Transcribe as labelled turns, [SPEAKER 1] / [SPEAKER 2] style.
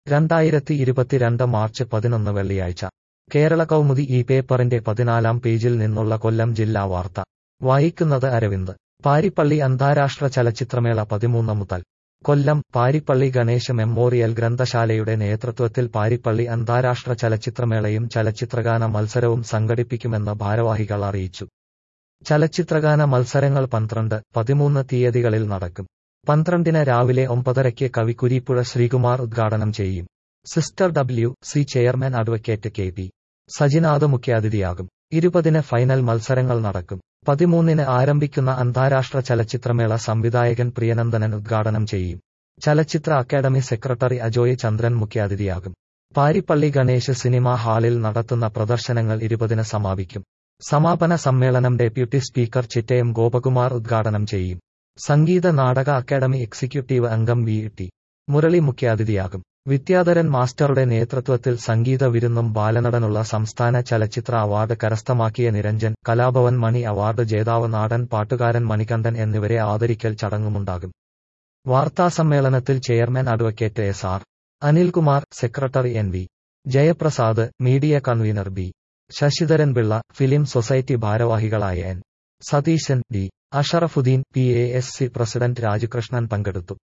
[SPEAKER 1] രണ്ടായിരത്തി ഇരുപത്തിരണ്ട് മാർച്ച് പതിനൊന്ന് വെള്ളിയാഴ്ച കേരള കൗമുദി ഈ പേപ്പറിന്റെ പതിനാലാം പേജിൽ നിന്നുള്ള കൊല്ലം ജില്ലാ വാർത്ത വായിക്കുന്നത് അരവിന്ദ് പാരിപ്പള്ളി അന്താരാഷ്ട്ര ചലച്ചിത്രമേള പതിമൂന്ന് മുതൽ കൊല്ലം പാരിപ്പള്ളി ഗണേശ മെമ്മോറിയൽ ഗ്രന്ഥശാലയുടെ നേതൃത്വത്തിൽ പാരിപ്പള്ളി അന്താരാഷ്ട്ര ചലച്ചിത്രമേളയും ചലച്ചിത്രഗാന മത്സരവും സംഘടിപ്പിക്കുമെന്ന് ഭാരവാഹികൾ അറിയിച്ചു ചലച്ചിത്രഗാന മത്സരങ്ങൾ പന്ത്രണ്ട് പതിമൂന്ന് തീയതികളിൽ നടക്കും പന്ത്രണ്ടിന് രാവിലെ ഒമ്പതരയ്ക്ക് കവി കുരീപ്പുഴ ശ്രീകുമാർ ഉദ്ഘാടനം ചെയ്യും sister W C chairman advocate K P Sajinath മുഖ്യാതിഥിയാകും ഇരുപതിന് ഫൈനൽ മത്സരങ്ങൾ നടക്കും പതിമൂന്നിന് ആരംഭിക്കുന്ന അന്താരാഷ്ട്ര ചലച്ചിത്രമേള സംവിധായകൻ പ്രിയനന്ദനൻ ഉദ്ഘാടനം ചെയ്യും ചലച്ചിത്ര അക്കാദമി സെക്രട്ടറി അജോയ് ചന്ദ്രൻ മുഖ്യാതിഥിയാകും പാരിപ്പള്ളി ഗണേശ് സിനിമാ ഹാളിൽ നടത്തുന്ന പ്രദർശനങ്ങൾ ഇരുപതിന് സമാപിക്കും സമാപന സമ്മേളനം ഡെപ്യൂട്ടി സ്പീക്കർ ചിറ്റയം ഗോപകുമാർ ഉദ്ഘാടനം ചെയ്യും സംഗീത നാടക അക്കാദമി എക്സിക്യൂട്ടീവ് അംഗം വി ടി മുരളി മുഖ്യാതിഥിയാകും വിദ്യാധരൻ മാസ്റ്ററുടെ നേതൃത്വത്തിൽ സംഗീത വിരുന്നും ബാലനടനുള്ള സംസ്ഥാന ചലച്ചിത്ര അവാർഡ് കരസ്ഥമാക്കിയ നിരഞ്ജൻ കലാഭവൻ മണി അവാർഡ് ജേതാവ് നാടൻ പാട്ടുകാരൻ മണികണ്ഠൻ എന്നിവരെ ആദരിക്കൽ ചടങ്ങുമുണ്ടാകും വാർത്താസമ്മേളനത്തിൽ chairman advocate S R Anilkumar secretary N V Jayaprasad media convener B Sasidharan Pillai film society ഭാരവാഹികളായ N Satheesan D Ashrafuddin P A S C president Rajakrishnan പങ്കെടുത്തു